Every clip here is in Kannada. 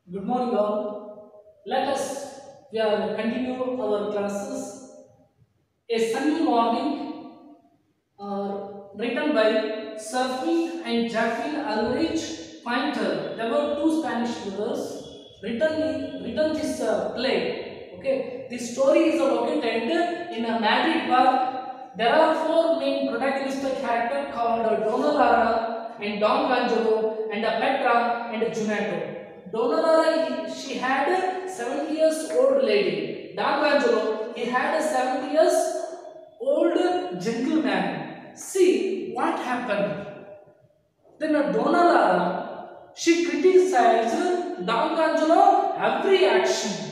Good morning all. Let us we are continue our classes. A sunny morning uh, written by Surfing and Jacqueline Ulrich Painter. There were two Spanish brothers written written this uh, play. Okay, this story is located in a Madrid park. There are four main protagonistic characters called Donalara and Don Vangelo and uh, Petra and Junato. Donalara, he- she had a 70 years old lady. Don Vangelo, he had a 70 years old gentleman. See what happened. Then uh, Donalara, she criticized Don Vangelo every action.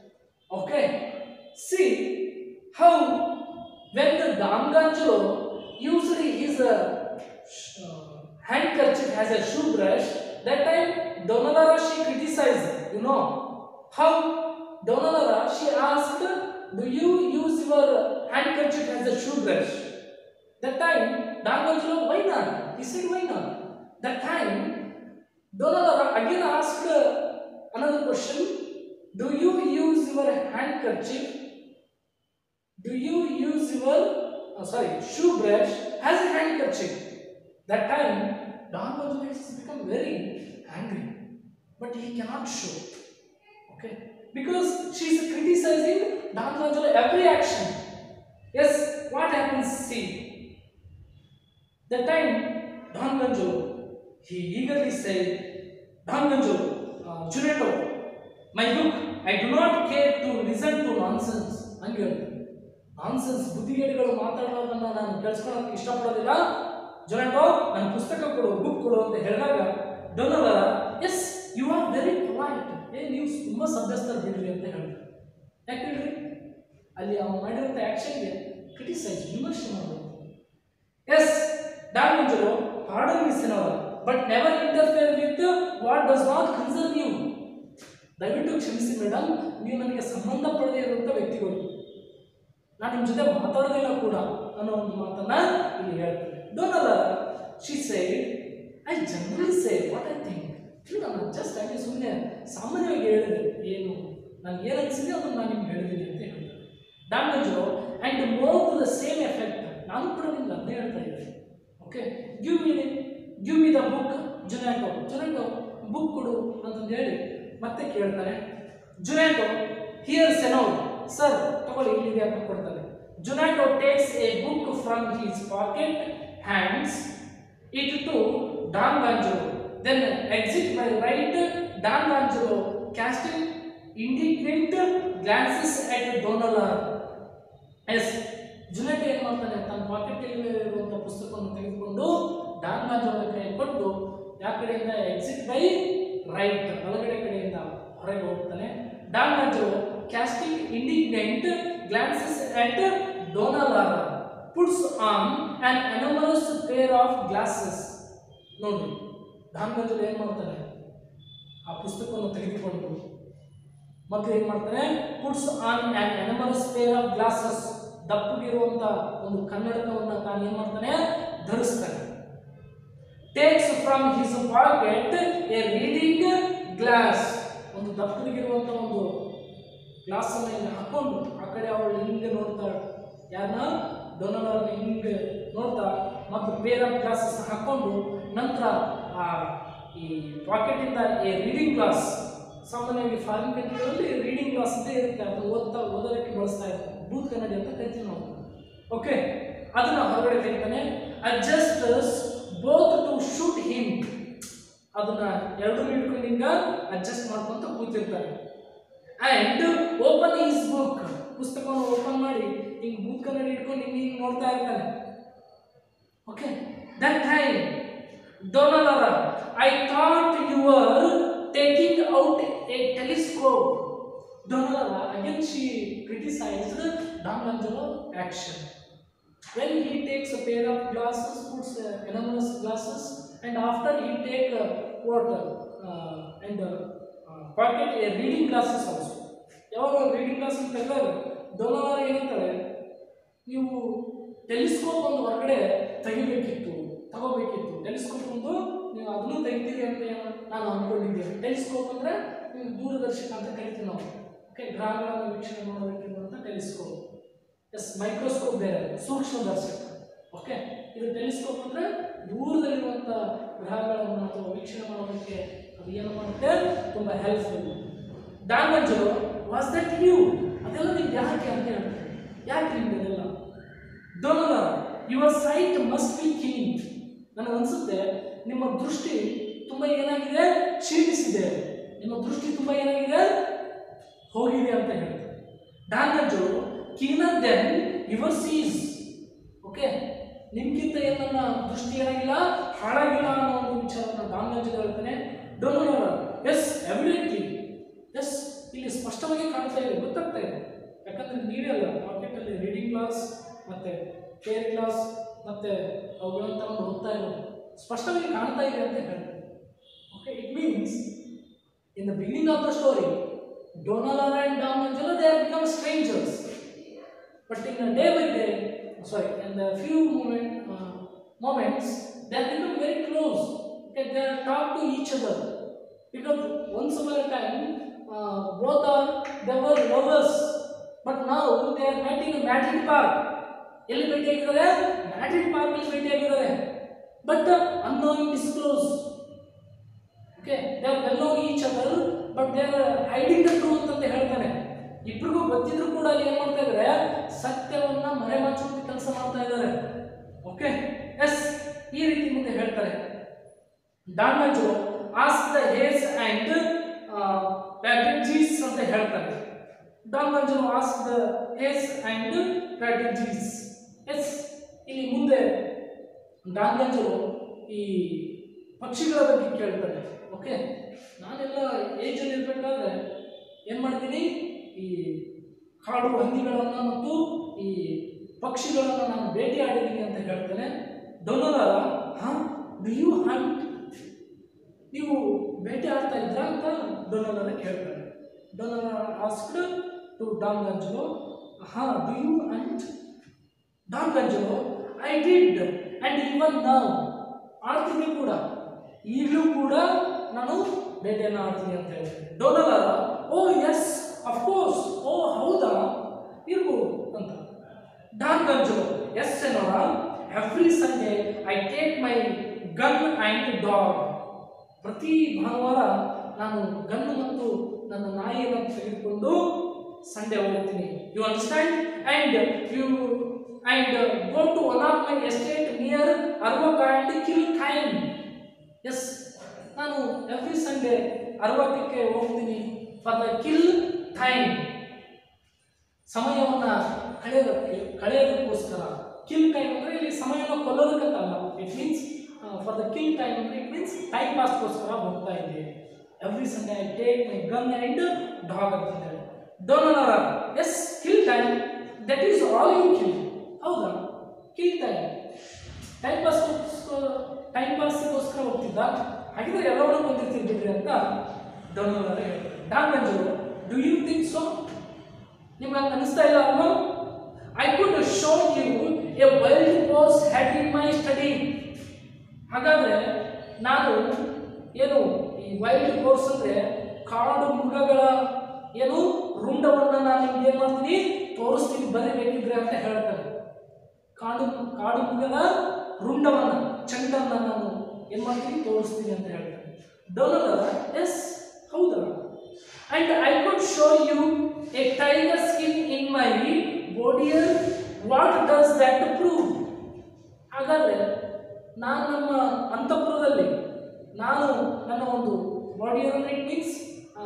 Okay, see how when the Damgangelo usually his uh, sh- uh, handkerchief has a shoe brush, that time Donalara she criticized, you know. How Donalara she asked, Do you use your handkerchief as a shoe brush? That time Damgangelo, why not? He said, Why not? That time Donalara again asked uh, another question Do you use your handkerchief do you use your uh, sorry shoe brush as a handkerchief? That time Don Gonzalo has become very angry, but he cannot show. Okay, because she is criticizing Don Gonzalo every action. Yes, what happens? See, that time Don Gonzalo he eagerly said, Don Gonzalo, uh, Juneto, my book, I do not care to listen to nonsense. ಹಂಗೆ ಹೇಳ್ತಾರೆ ನಾನ್ಸೆನ್ಸ್ ಬುದ್ಧಿಗೇಡುಗಳು ಮಾತಾಡೋದನ್ನ ನಾನು ಕೇಳಿಸ್ಕೊಳ್ಳೋಕೆ ಇಷ್ಟಪಡೋದಿಲ್ಲ ಜೊನೆಟೋ ನನ್ನ ಪುಸ್ತಕ ಕೊಡು ಬುಕ್ ಕೊಡು ಅಂತ ಹೇಳಿದಾಗ ಡೊನವರ yes you are very polite ಏ ನೀವು ತುಂಬ ಸಭ್ಯಸ್ಥರು ಬಿಡ್ರಿ ಅಂತ ಹೇಳ್ತಾರೆ ಯಾಕೆ ಹೇಳ್ರಿ ಅಲ್ಲಿ ಅವ್ನು ಮಾಡಿರೋಂಥ ಆ್ಯಕ್ಷನ್ಗೆ ಕ್ರಿಟಿಸೈಸ್ ವಿಮರ್ಶೆ ಮಾಡಬೇಕು ಎಸ್ ಡಾರ್ವಿಂಜರು ಹಾರ್ಡನ್ ಮಿಸ್ಸಿನವರ but never interfere with what does not concern you ದಯವಿಟ್ಟು ಕ್ಷಮಿಸಿ ಮೇಡಮ್ ನೀವು ನನಗೆ ಸಂಬಂಧಪಡದೇ ಇರುವಂಥ ವ್ಯಕ್ತಿಗಳು ನಾನು ನಿಮ್ಮ ಜೊತೆ ಮಾತಾಡೋದಿಲ್ಲ ಕೂಡ ಅನ್ನೋ ಒಂದು ಮಾತನ್ನ ಇಲ್ಲಿ ಹೇಳ್ತಾರೆ Donna Laura she sighed I generally say what I think ಇಲ್ಲ ನಾನು ಜಸ್ಟ್ ಹಾಗೆ ಸುಮ್ಮನೆ ಸಾಮಾನ್ಯವಾಗಿ ಹೇಳಿದೆ ಏನು ನನಗೆ ಏನು ಅನಿಸಿದೆ ಅದನ್ನು ನಾನು ನಿಮ್ಗೆ ಹೇಳಿದ್ದೀನಿ ಅಂತ ಹೇಳ್ತಾರೆ ಡ್ಯಾಮೇಜು and more to the same effect ನಾನು ಕೂಡ ನಿಮ್ಗೆ ಅದನ್ನೇ ಹೇಳ್ತಾ ಇದ್ದೀನಿ okay give me give me the book Juanito Juanito book ಕೊಡು ಅಂತಂದು ಹೇಳಿ ಮತ್ತೆ ಕೇಳ್ತಾರೆ ಜುನಾಟೋ ಹಿಯರ್ ಸೆನೋ ಸರ್ ತಗೊಳ್ಳಿ ಇಲ್ಲಿದೆ ಅಂತ ಕೊಡ್ತಾರೆ Juanito takes a book from his pocket hands it to Don Gonzalo then exit by right Don Gonzalo casting indignant glances at Donna Laura yes Juanito ಏನು ಮಾಡ್ತಾನೆ ತನ್ನ ಪಾಕೆಟಲ್ಲಿ ಇರುವಂಥ ಪುಸ್ತಕವನ್ನು ತೆಗೆದುಕೊಂಡು ಡಾನ್ ಗಾಂಜಲೋ ಕೈ ಕೊಟ್ಟು ಯಾವ ಕಡೆಯಿಂದ ಎಕ್ಸಿಟ್ ಬೈ ರೈಟ್ ಬಲಗಡೆ ಕಡೆಯಿಂದ ಹೊರಗೆ ಹೋಗ್ತಾನೆ Don Gonzalo casting indignant glances at Donna Laura puts on an enormous pair of glasses ನೋಡಿ ಡಾನ್ ಗಾಂಜಲೋ ಏನು ಮಾಡ್ತಾನೆ ಆ ಪುಸ್ತಕವನ್ನು ತೆಗೆದುಕೊಂಡು ಮತ್ತೆ ಏನು ಮಾಡ್ತಾನೆ puts on an enormous pair of glasses ದಪ್ಪಗಿರುವಂತ ಒಂದು ಕನ್ನಡಕವನ್ನು ತಾನು ಏನು ಮಾಡ್ತಾನೆ ಧರಿಸ್ತಾನೆ takes from his pocket a reading glass ಒಂದು ದಪ್ಪಗಿರುವಂತ ಒಂದು ಗ್ಲಾಸ್ ಅನ್ನು ಇಲ್ಲಿ ಹಾಕೊಂಡು ಆ ಕಡೆ ಅವಳು ಹಿಂಗೆ ನೋಡ್ತಾಳೆ ಯಾರನ್ನ ಡೊನಾಲ್ಡ್ ಅವ್ರನ್ನ ಹಿಂಗೆ ನೋಡ್ತಾ ಮತ್ತು ಪೇರ್ ಆಫ್ ಗ್ಲಾಸಸ್ ಹಾಕೊಂಡು ನಂತರ ಆ ಈ ಪಾಕೆಟಿಂದ ಎ ರೀಡಿಂಗ್ ಗ್ಲಾಸ್ ಸಾಮಾನ್ಯವಾಗಿ ಫಾರಿನ್ ಕಂಟ್ರಿಗಳಲ್ಲಿ ರೀಡಿಂಗ್ ಗ್ಲಾಸ್ ಅಂತ ಇರುತ್ತೆ ಅದನ್ನು ಓದ್ತಾ ಓದೋದಕ್ಕೆ ಬಳಸ್ತಾ ಇರ್ತಾರೆ ಬೂತ್ ಕನ್ನಡಿ ಅಂತ ಕರಿತೀವಿ ನಾವು ಓಕೆ ಅದನ್ನ ಹೊರಗಡೆ ತೆಗಿತಾನೆ adjusts both to suit him ಅದನ್ನ ಎರಡು ಹಿಡ್ಕೊಂಡು ಹಿಂಗ ಅಡ್ಜಸ್ಟ್ ಮಾಡ್ಕೊಂತ ಕೂತಿರ್ತಾರೆ ಆ್ಯಂಡ್ ಓಪನ್ ಈಸ್ ಬುಕ್ ಪುಸ್ತಕವನ್ನು ಓಪನ್ ಮಾಡಿ ಹಿಂಗೆ ಬೂತ್ ಕನ್ನಡಿ ಇಟ್ಕೊಂಡು ಹಿಂಗೆ ಹಿಂಗೆ ನೋಡ್ತಾ ಇರ್ತಾನೆ okay that time Donna Laura I thought you are taking out a telescope Donna Laura again she criticised Don Gonzalo action when he takes a pair of glasses puts uh, enormous glasses and after he take uh, what uh, and uh, uh, pocket a reading glasses also ಯಾವಾಗ ರೀಡಿಂಗ್ ಗ್ಲಾಸ್ ಅಂತ ತೆಗೆದಾಗ ಡೊನಾಲರ್ ಏನಂತಾರೆ ನೀವು ಟೆಲಿಸ್ಕೋಪ್ ಒಂದು ಹೊರಗಡೆ ತೆಗಿಬೇಕಿತ್ತು ತಗೋಬೇಕಿತ್ತು ಟೆಲಿಸ್ಕೋಪ್ ಒಂದು ನೀವು ಅದನ್ನು ತೆಗಿತೀರಿ ಅಂತ ಏನು ನಾನು ಅಂದ್ಕೊಂಡಿದ್ದೆ ಟೆಲಿಸ್ಕೋಪ್ ಅಂದರೆ ಈ ದೂರದರ್ಶಕ ಅಂತ ಕರಿತೀವಿ ನಾವು ಓಕೆ ಗ್ರಹಗಳನ್ನು ವೀಕ್ಷಣೆ ಮಾಡೋದಕ್ಕಿರುವಂಥ ಟೆಲಿಸ್ಕೋಪ್ ಎಸ್ ಮೈಕ್ರೋಸ್ಕೋಪ್ ಬೇರೆ ಸೂಕ್ಷ್ಮದರ್ಶಕ ಓಕೆ ಇದು ಟೆಲಿಸ್ಕೋಪ್ ಅಂದರೆ ದೂರದಲ್ಲಿರುವಂಥ ಗ್ರಹಗಳನ್ನು ಅಥವಾ ವೀಕ್ಷಣೆ ಮಾಡೋದಕ್ಕೆ ಅದು ಏನು ಮಾಡುತ್ತೆ ತುಂಬ ಹೆಲ್ಪ್ಫುಲ್ ಡಾಮಂಜು ವಾಸ್ ದಟ್ ಯು ಅದೆಲ್ಲ ನಿಮ್ಗೆ ಯಾಕೆ ಅಂತ ಹೇಳ್ತಾರೆ ಯಾಕೆ ನಿಮ್ಗೆ ಅದೆಲ್ಲ Donna Laura your sight must be keen ನನಗೆ ಅನಿಸುತ್ತೆ ನಿಮ್ಮ ದೃಷ್ಟಿ ತುಂಬ ಏನಾಗಿದೆ ಕ್ಷೀಣಿಸಿದೆ ನಿಮ್ಮ ದೃಷ್ಟಿ ತುಂಬ ಏನಾಗಿದೆ ಹೋಗಿದೆ ಅಂತ ಹೇಳ್ತಾರೆ ಡ್ಯಾಮೇಜು ಕೀನರ್ ದೆನ್ ಯುವರ್ ಸೀಸ್ ಓಕೆ ನಿಮ್ಗಿಂತ ಏನು ನನ್ನ ದೃಷ್ಟಿ ಏನಾಗಿಲ್ಲ ಹಾಳಾಗಿಲ್ಲ ಅನ್ನೋ ಒಂದು ವಿಚಾರವನ್ನು ಡ್ಯಾಮೇಜ್ ಹೇಳ್ತಾನೆ ಡೋನರ್ ಎಸ್ ಎವಿಡೆಂಟ್ಲಿ ಎಸ್ ಇಲ್ಲಿ ಸ್ಪಷ್ಟವಾಗಿ ಕಾಣ್ತಾ ಇದೆ ಗೊತ್ತಾಗ್ತಾ ಇದೆ ಯಾಕಂದ್ರೆ ನೀವೇ ಅಲ್ಲ ಮಾರ್ಕೆಟಲ್ಲಿ ರೀಡಿಂಗ್ ಕ್ಲಾಸ್ ಮತ್ತೆ ಕೇರ್ ಕ್ಲಾಸ್ ಮತ್ತೆ ಅವುಗಳನ್ನು ತಗೊಂಡು ಹೋಗ್ತಾ ಇರೋದು ಸ್ಪಷ್ಟವಾಗಿ ಕಾಣ್ತಾ ಇದೆ ಅಂತ ಹೇಳ್ತಾರೆ okay it means in the beginning of the story Donna Laura and Don Gonzalo they are become strangers But in a day by day, sorry, in the few moment, uh, moments, they have become very close. Okay, they are talk to each other. Because once upon a time, uh, both are they were lovers, but now they are met in a Madrid park. ಎಲ್ಲಿ ಭೇಟಿಯಾಗಿದ್ದಾರೆ ಮ್ಯಾಡ್ರಿಡ್ ಪಾರ್ಕ್ ಅಲ್ಲಿ ಭೇಟಿಯಾಗಿದ್ದಾರೆ but annoying disclose okay they are well known each other but they are hiding the truth ಅಂತ ಹೇಳ್ತಾನೆ ಇಬ್ರಿಗೂ ಗೊತ್ತಿದ್ರು ಕೂಡ ಅಲ್ಲಿ ಏನ್ ಮಾಡ್ತಾ ಇದ್ದಾರೆ ಸತ್ಯವನ್ನ ಮರೆಮಾಚುವಂತ ಕೆಲಸ ಮಾಡ್ತಾ ಇದ್ದಾರೆ ಓಕೆ ಎಸ್ ಈ ರೀತಿ ಮುಂದೆ ಹೇಳ್ತಾರೆ ಡಾಮಜು ಆಸ್ ದ ಹೇಸ್ ಅಂಡ್ ಪ್ಯಾಟರ್ಜೀಸ್ ಅಂತ ಹೇಳ್ತಾರೆ ಡಾಮಜು ಆಸ್ ದ ಹೇಸ್ ಅಂಡ್ ಪ್ಯಾಟರ್ಜೀಸ್ ಎಸ್ ಇಲ್ಲಿ ಮುಂದೆ ಡಾಂಗಂಜು ಈ ಪಕ್ಷಿಗಳ ಬಗ್ಗೆ ಕೇಳ್ತಾರೆ ಓಕೆ ನಾನೆಲ್ಲ ಏಜಲ್ಲಿ ಇರಬೇಕಾದ್ರೆ ಏನು ಮಾಡ್ತೀನಿ ಈ ಕಾಡು ಹಂದಿಗಳನ್ನು ಮತ್ತು ಈ ಪಕ್ಷಿಗಳನ್ನು ನಾನು ಭೇಟಿಯಾಡಿದ್ದೀನಿ ಅಂತ ಹೇಳ್ತೇನೆ ಡೊನರ ಹಾಂ ಡು ಯು ಹಂಟ್ ನೀವು ಬೇಟೆ ಆಡ್ತಾ ಇದ್ರ ಅಂತ ಡೊನಲರ ಕೇಳ್ತಾರೆ ಡೊನಲ ಆಸ್ಕ್ಡ್ ಟು ಡಾಂಗಂಜು ಹಾಂ do you hunt Don Gonzalo I did and even ನಾವು ಆಡ್ತೀನಿ ಕೂಡ ಈಗಲೂ ಕೂಡ ನಾನು ಬೇಟೆಯನ್ನು ಆಡ್ತೀನಿ ಅಂತ ಹೇಳ್ತೀನಿ ಡೊನಲರ ಓ ಎಸ್ ಅಫ್ಕೋರ್ಸ್ ಓ ಹೌದಾ ಇರ್ಬೋದು ಅಂತ ಡಾಂಗಂಜು ಎಸ್ ಎನ್ನೋಣ every Sunday I take my gun and dog ಪ್ರತಿ ಭಾನುವಾರ ನಾನು ಗನ್ನು ಮತ್ತು ನನ್ನ ನಾಯಿಯನ್ನು ತೆಗೆದುಕೊಂಡು ಸಂಡೇ ಹೋಗ್ತೀನಿ you understand and you and go to one of my estate near Aravaca and kill time yes ನಾನು ಎವ್ರಿ ಸಂಡೇ ಅರ್ವಕಕ್ಕೆ ಹೋಗ್ತೀನಿ ಫಾರ್ ದ ಕಿಲ್ ಟೈಮ್ ಸಮಯವನ್ನು ಕಳೆಯೋದಕ್ಕೆ ಕಳೆಯೋದಕ್ಕೋಸ್ಕರ ಕಿಲ್ ಟೈಮ್ ಅಂದರೆ ಇಲ್ಲಿ ಸಮಯವನ್ನು ಕೊಲ್ಲೋದಕ್ಕಂತಲ್ಲ it means for the kill time ಅಂದರೆ ಇಟ್ ಮೀನ್ಸ್ ಟೈಮ್ ಪಾಸ್ಗೋಸ್ಕರ ಹೋಗ್ತಾ ಇದ್ದೆ every Sunday I take my gun and dog ಅಂತ ಹೇಳಿ Donna Laura yes kill time that is all you kill ಹೌದಾ ಕಿಲ್ ಟೈಮ್ ಟೈಮ್ ಪಾಸ್ಗೋಸ್ಕರ ಟೈಮ್ ಪಾಸ್ಗೋಸ್ಕರ ಹೋಗ್ತಿದ್ದ ಹಾಗಿದ್ರೆ ಎಲ್ಲವನ್ನೂ ಬಂದಿರ್ತೀನಿ ಬಿಡ್ರಿ ಅಂತ ಡೋನರ ಹೇಳ್ತಾರೆ Don Gonzalo do you think so ನಿಮ್ಗೆ ಹಂಗೆ ಅನಿಸ್ತಾ ಇಲ್ಲ ಅಲ್ವಾ I could show you a wild boar's had in my study ಹಾಗಾದ್ರೆ ನಾನು ಏನು ಈ ವೈಲ್ಡ್ ಕೋರ್ಸ್ ಅಂದ್ರೆ ಕಾಡು ಮೃಗಗಳ ಏನು ರುಂಡವನ್ನು ನಾನು ನಿಮ್ಗೆ ಏನು ಮಾಡ್ತೀನಿ ತೋರಿಸ್ತೀನಿ ಬರೀಬೇಕಿದ್ರೆ ಅಂತ ಹೇಳ್ತಾರೆ ಕಾಡು ಕಾಡು ಮೃಗದ ರುಂಡವನ್ನ ಚಂಡನ್ನ ನಾನು ಏನು ಮಾಡ್ತೀನಿ ತೋರಿಸ್ತೀನಿ ಅಂತ ಹೇಳ್ತಾರೆ ಡೋನರ್ ಎಸ್ ಹೌದಾ and I could show you a tiger skin in my boudoir what does that prove ಹಾಗಾದ್ರೆ ನಾನು ನಮ್ಮ ಅಂತಃಪುರದಲ್ಲಿ ನಾನು ನನ್ನ ಒಂದು ಬಾಡಿಯರ್ ಅಂದ್ರೆ it means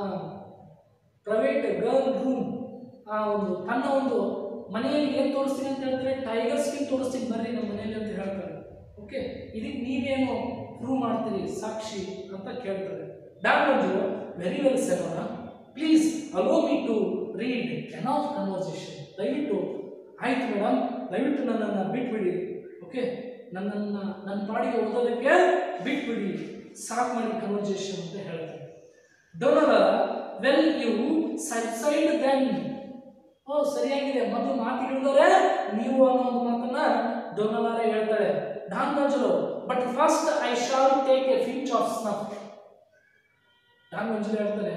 private girl room ಆ ಒಂದು ತನ್ನ ಒಂದು ಮನೆಯಲ್ಲಿ ಏನು ತೋರಿಸ್ತೀನಿ ಅಂತ ಹೇಳ್ತಾರೆ ಟೈಗರ್ ಸ್ಕಿನ್ ತೋರಿಸ್ತೀನಿ ಬರ್ರಿ ನಮ್ಮ ಮನೆಯಲ್ಲಿ ಅಂತ ಹೇಳ್ತಾರೆ ಓಕೆ ಇದಕ್ಕೆ ನೀವೇನು ಪ್ರೂವ್ ಮಾಡ್ತೀರಿ ಸಾಕ್ಷಿ ಅಂತ ಕೇಳ್ತಾರೆ ಡಾಕ್ಟರ್ ವೆರಿ ವೆಲ್ ಸೆರೋಣ please allow me to read and of conversation ದಯವಿಟ್ಟು ಆಯ್ತು ಮೇಡಮ್ ದಯವಿಟ್ಟು ನನ್ನನ್ನು ಬಿಟ್ಬಿಡಿ ಓಕೆ ನನ್ನನ್ನು ನನ್ನ ಪಾಡಿಗೆ ಓದೋದಕ್ಕೆ ಬಿಟ್ಬಿಡಿ ಸಾಕು ಮಾಡಿ ಕನ್ವರ್ಸೇಷನ್ ಅಂತ ಹೇಳ್ತಾರೆ Donna Laura well you said then ಓ ಸರಿಯಾಗಿದೆ ಮೊದಲು ಮಾತು ಹೇಳಿದರೆ ನೀವು ಅನ್ನೋ ಒಂದು ಮಾತನ್ನ ಡೊನಲಾರೆ ಹೇಳ್ತಾರೆ ಡಾನ್ ಮಂಜುಲು but first I shall take a pinch of snuff Don ಮಂಜುಲು ಹೇಳ್ತಾರೆ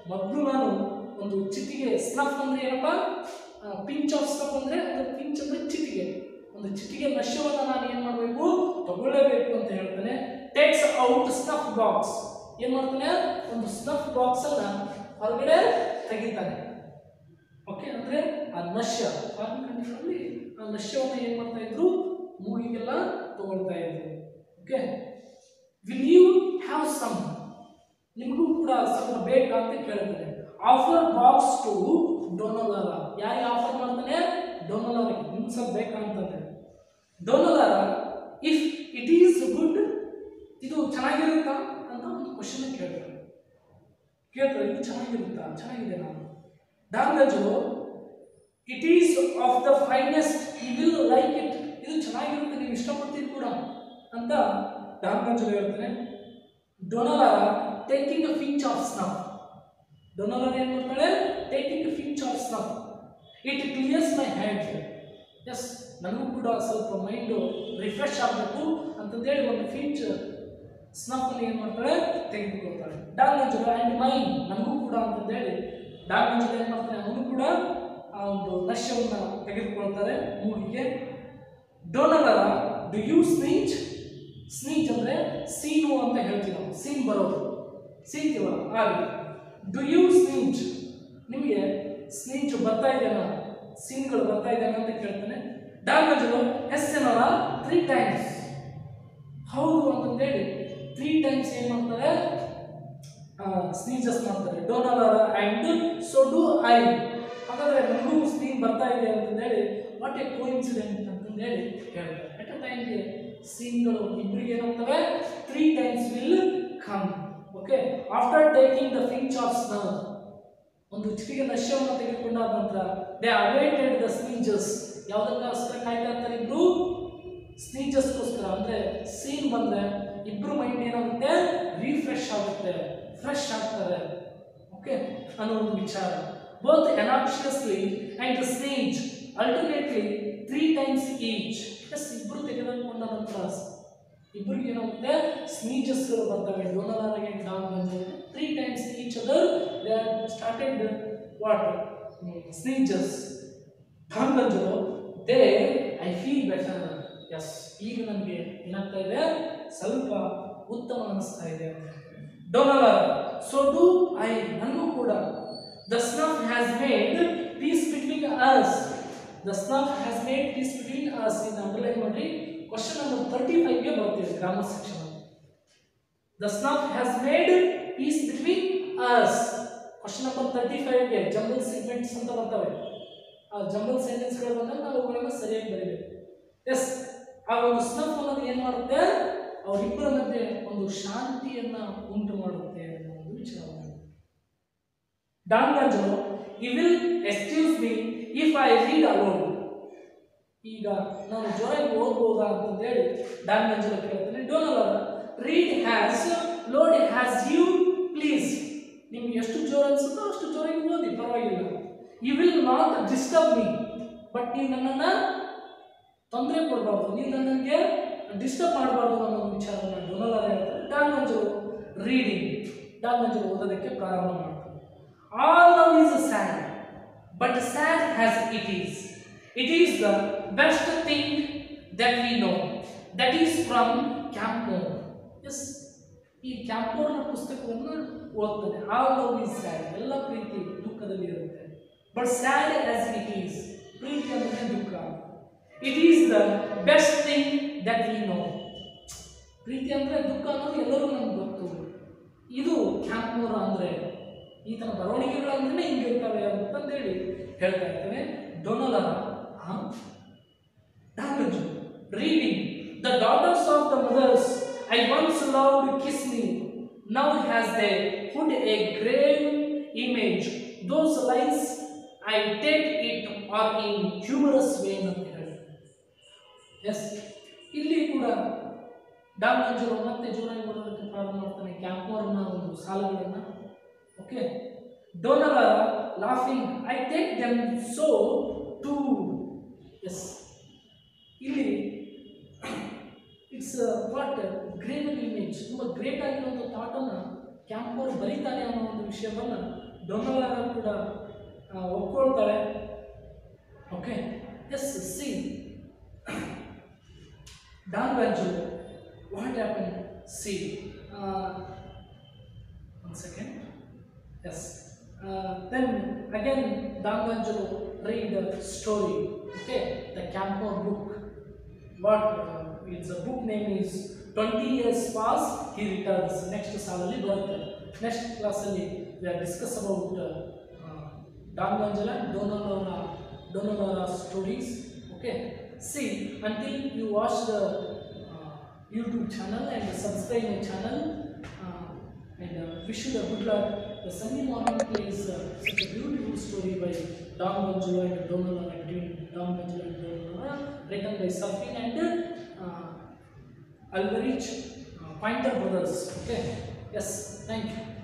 ಮೊದಲು ನಾನು ಒಂದು ಚಿಟಿಗೆ ಸ್ನಫ್ ಅಂದ್ರೆ ಏನಪ್ಪ ಪಿಂಚ್ ಆಫ್ ಸ್ನಫ್ ಅಂದ್ರೆ ಒಂದು ಪಿಂಚ್ ಅಂದ್ರೆ ಚಿಟಿಗೆ ಒಂದು ಚಿಟಿಗೆ ನಶ್ಯವನ್ನು ನಾನು ಏನು ಮಾಡಬೇಕು ತಗೊಳ್ಳೇಬೇಕು ಅಂತ ಹೇಳ್ತಾನೆ ಟೇಕ್ಸ್ ಔಟ್ ಸ್ನಫ್ ಬಾಕ್ಸ್ ಏನು ಮಾಡ್ತಾನೆ ಒಂದು ಸ್ನಫ್ ಬಾಕ್ಸ್ ಅನ್ನ ಹೊರಗಡೆ ತೆಗಿತಾನೆ ಓಕೆ ಅಂದ್ರೆ ಆ ನಶ್ಯ ಫಾರ್ಮಿಂಗ್ ಕಂಡೀಷನಲ್ಲಿ ಆ ನಶ್ಯವನ್ನು ಏನು ಮಾಡ್ತಾ ಇದ್ರು ಮೂಗಿಗೆಲ್ಲ ತಗೊಳ್ತಾ ಇದ್ರು okay will you have some ನಿಮಗೂ ಕೂಡ ಸ್ವಲ್ಪ ಬೇಕಾ ಅಂತ ಕೇಳ್ತಾನೆ ಆಫರ್ ಬಾಕ್ಸ್ ಟು ಡೊನಲಾರ ಯಾರಿಗೆ ಆಫರ್ ಮಾಡ್ತಾನೆ ಡೊನಲಾರಿಗೆ ನಿಮ್ಗೆ ಸ್ವಲ್ಪ ಬೇಕಾ ಅಂತಂದ್ರೆ Donna Laura if it is good ಇದು ಚೆನ್ನಾಗಿರುತ್ತಾ ಅಂತ ಒಂದು ಕ್ವಶನ್ ಕೇಳ್ತಾರೆ ಕೇಳ್ತಾರೆ ಇದು ಚೆನ್ನಾಗಿರುತ್ತಾ ಚೆನ್ನಾಗಿದೆ ನಾನು Don Gonzalo it is of the finest you will like it ಇದು ಚೆನ್ನಾಗಿರುತ್ತೆ ನೀವು ಇಷ್ಟಪಡ್ತೀರಿ ಕೂಡ ಅಂತ ಡಾಂಗಜು ಹೇಳ್ತಾನೆ Donna Laura taking a pinch of snuff Donna Laura ಏನು ಮಾಡ್ತಾಳೆ taking a pinch of snuff it clears my head yes ನನಗೂ ಕೂಡ ಸ್ವಲ್ಪ ಮೈಂಡು ರಿಫ್ರೆಶ್ ಆಗಬೇಕು ಅಂತಂದೇಳಿ ಒಂದು ಫಿಂಚ್ ಸ್ನಫ್ ಅಲ್ಲಿ ಏನು ಮಾಡ್ತಾಳೆ ತೆಗೆದುಕೊಳ್ತಾಳೆ ಡಾಂಗಜುಲ ಆ್ಯಂಡ್ ಮೈನ್ ನನಗೂ ಕೂಡ ಅಂತಂದೇಳಿ ಡಾಂಗಜುಲ ಏನು ಮಾಡ್ತಾನೆ ಅವನು ಕೂಡ ಆ ಒಂದು ನಶ್ಯವನ್ನು ತೆಗೆದುಕೊಳ್ತಾರೆ ಮೂಗಿಗೆ ಡೋನಲರ ಡು ಯು ಸ್ನೀಚ್ ಸ್ನೀಚ್ ಅಂದರೆ ಸೀನು ಅಂತ ಹೇಳ್ತೀವಿ ನಾವು ಸೀನ್ ಬರೋದು ಸೀನ್ತೀವಲ್ಲ ಹಾಗೆ ಡು ಯು ಸ್ನೀಚ್ ನಿಮಗೆ ಸ್ನೀಚ್ ಬರ್ತಾ ಇದೆಯಾ ಸೀನ್ಗಳು ಬರ್ತಾ ಇದೆಯಾ ಅಂತ ಕೇಳ್ತಾನೆ ಡಾಂಗಜುಲು ಎಸ್ ಏನಲ್ಲ ತ್ರೀ ಟೈಮ್ಸ್ ಹೌದು ಅಂತಂದೇಳಿ ತ್ರೀ ಟೈಮ್ಸ್ ಏನು ಮಾಡ್ತಾರೆ ಸ್ನೀಚಸ್ ಮಾಡ್ತಾರೆ Donna Laura and so do I ಹಾಗಾದ್ರೆ ನನಗೂ ಸ್ನೀನ್ ಬರ್ತಾ ಇದೆ ಅಂತಂದೇಳಿ ವಾಟ್ ಎ ಕೋ ಇನ್ಸಿಡೆಂಟ್ ಅಂತಂದೇಳಿ ಹೇಳ್ತಾರೆ ಅಟ್ ಅ ಟೈಮ್ಗೆ ಸೀನ್ಗಳು ಇಬ್ಬರಿಗೆ ಏನಾಗ್ತವೆ three times will come okay after taking the pinch of snuff ಒಂದು ಚಿಟಿಗೆ ನಶ್ಯವನ್ನು ತೆಗೆದುಕೊಂಡಾದ ನಂತರ ದೇ ಅವೇಟೆಡ್ ದ ಸ್ನೀಜಸ್ ಯಾವುದಕ್ಕೋಸ್ಕರ ಕಾಯ್ತಾ ಇರ್ತಾರೆ ಇಬ್ರು ಸ್ನೀಜಸ್ಗೋಸ್ಕರ ಅಂದ್ರೆ ಸೀನ್ ಬಂದ್ರೆ ಇಬ್ರು ಮೈಂಡ್ ಏನಾಗುತ್ತೆ ರಿಫ್ರೆಶ್ ಆಗುತ್ತೆ ಫ್ರೆಶ್ ಆಗ್ತಾರೆ ಓಕೆ ಅನ್ನೋ ಒಂದು ವಿಚಾರ both anxiously and sneeze alternately three times each yes ಇಬ್ರು ತೆಗೆದುಕೊಂಡ ನಂತರ ಇಬ್ಬರಿಗೆ ಏನಾಗುತ್ತೆ ಸ್ನೀಜಸ್ಗಳು ಬರ್ತವೆ ಡೋನಲಾರಿಗೆ ಡಾನ್ ಬಂದಿದೆ three times each other they are started what sneezes Don ಬಂದರು they I feel better yes ಈಗ ನನಗೆ ಏನಾಗ್ತಾ ಇದೆ ಸ್ವಲ್ಪ ಉತ್ತಮ ಅನಿಸ್ತಾ ಇದೆ ಡೊನಲರ್ ಸೊ ಡು ಐ ನನಗೂ ಕೂಡ the snuff has made peace between us the snuff has made peace between us in underline ಮಾಡಿ ಕ್ವಶನ್ ನಂಬರ್ ತರ್ಟಿ ಫೈವ್ಗೆ ಬರ್ತೀವಿ grammar section the snuff has made peace between us question number thirty ಫೈವ್ಗೆ ಜಂಬಲ್ ಸೆಗ್ಮೆಂಟ್ಸ್ ಅಂತ ಬರ್ತವೆ ಆ ಜಂಬಲ್ ಸೆಂಟೆನ್ಸ್ಗಳು ಬಂದಾಗ ನಾವು ಅವುಗಳನ್ನು ಸರಿಯಾಗಿ ಬರೀಬೇಕು ಎಸ್ ಆ ಒಂದು ಸ್ನಫ್ ಅನ್ನೋದು ಏನು ಮಾಡುತ್ತೆ ಅವರಿಬ್ಬರ ಮಧ್ಯೆ ಒಂದು ಶಾಂತಿಯನ್ನ ಉಂಟು ಮಾಡುತ್ತೆ ಅನ್ನೋ ಒಂದು ವಿಚಾರವನ್ನು ಡಾಂಗಜು ಈ will excuse me if I read aloud ಈಗ ನಾನು ಜೋರಾಗಿ ಓದ್ಬೋದಾ ಅಂತಂದೇಳಿ ಡಾಂಗಂಜಲ ಕೇಳ್ತಾನೆ Donna Laura read as loud as you please ನಿಮ್ಗೆ ಎಷ್ಟು ಜೋರ ಅನ್ಸುತ್ತೋ ಅಷ್ಟು ಜೋರಾಗಿ ಓದಿ ಪರವಾಗಿಲ್ಲ you will not disturb me but ನೀವು ನನ್ನನ್ನು ತೊಂದರೆ ಕೊಡಬಾರ್ದು ನೀವು ನನಗೆ ಡಿಸ್ಟರ್ಬ್ ಮಾಡಬಾರ್ದು ಅನ್ನೋ ಒಂದು ವಿಚಾರವನ್ನು ಡೊನಲರ್ ಹೇಳ್ತಾರೆ ಡಾಂಗಂಜಲು ರೀಡಿಂಗ್ ಡಾಂಗಂಜಲು ಓದೋದಕ್ಕೆ ಪ್ರಾರಂಭ ಮಾಡ್ತಾರೆ all love is sad but sad as it is it is the best thing that we know that is from Campoamor yes ಈ ಕ್ಯಾಂಪೋರ್ನ ಪುಸ್ತಕವನ್ನು ಓದ್ತಾನೆ ಆಲ್ ಲವ್ ಈಸ್ ಸ್ಯಾಡ್ ಎಲ್ಲ ಪ್ರೀತಿ ದುಃಖದಲ್ಲಿ ಇರುತ್ತೆ but sad as it is ಪ್ರೀತಿ ಅಂದರೆ ದುಃಖ it is the best thing that we know ಪ್ರೀತಿ ಅಂದರೆ ದುಃಖ ಅನ್ನೋದು ಎಲ್ಲರೂ ನಮ್ಗೆ ಗೊತ್ತು ಇದು ಕ್ಯಾಂಪೋರ ಅಂದರೆ ಈತನ ಬರವಣಿಗೆಗಳಂದ್ರೆ ಹಿಂಗಿರ್ತವೆ ಅಂತಂದೇಳಿ ಹೇಳ್ತಾ ಇರ್ತೇನೆ Donna Laura Don Gonzalo reading the daughters of the mothers I once loved kiss me now as they would a graven image those lines I take it are in humorous vein ಅಂತ ಹೇಳಿ ಎಸ್ ಇಲ್ಲಿ ಕೂಡ ಡಾಂಗಂಜರು ಮತ್ತೆ ಜೋರಾಗಿ ಓದೋದಕ್ಕೆ ಪ್ರಾರಂಭ ಮಾಡ್ತಾನೆ ಕ್ಯಾಂಪೋರ್ನ ಒಂದು ಸಾಲುಗಳನ್ನು okay Donna Laura laughing I take them so too yes ಇಲ್ಲಿ ಇಟ್ಸ್ ವಾಟ್ ಗ್ರೇಟ್ ಇಮೇಜ್ ತುಂಬ ಗ್ರೇಟ್ ಆಗಿರುವಂಥ ಥಾಟನ್ನು ಕ್ಯಾಂಪೋರ್ ಬರೀತಾನೆ ಅನ್ನೋ ಒಂದು ವಿಷಯವನ್ನು ಡೊನಾಲರ ಕೂಡ ಆ, ಒಪ್ಕೊಳ್ತಾಳೆ ಓಕೆ ಎಸ್ ಸಿ ಡಾನ್ ವ್ಯಾನ್ಜು what happen see one second yes uh, then again Danganjalo read a story okay the Campo book what uh, it's a book name is 20 years pass he returns next salary birthday next class ಅಲ್ಲಿ we are discuss about uh, uh, Danganjala and Donalora Donalora stories okay see until you watch the uh, YouTube channel and subscribe my channel uh, and uh, wish you the good luck. The Sunday morning plays uh, such a beautiful story by Don Manjula and Donala between Don Manjula and Donala, written by Safin and uh, Alvarich uh, Pointer Brothers. Okay, yes, thank you.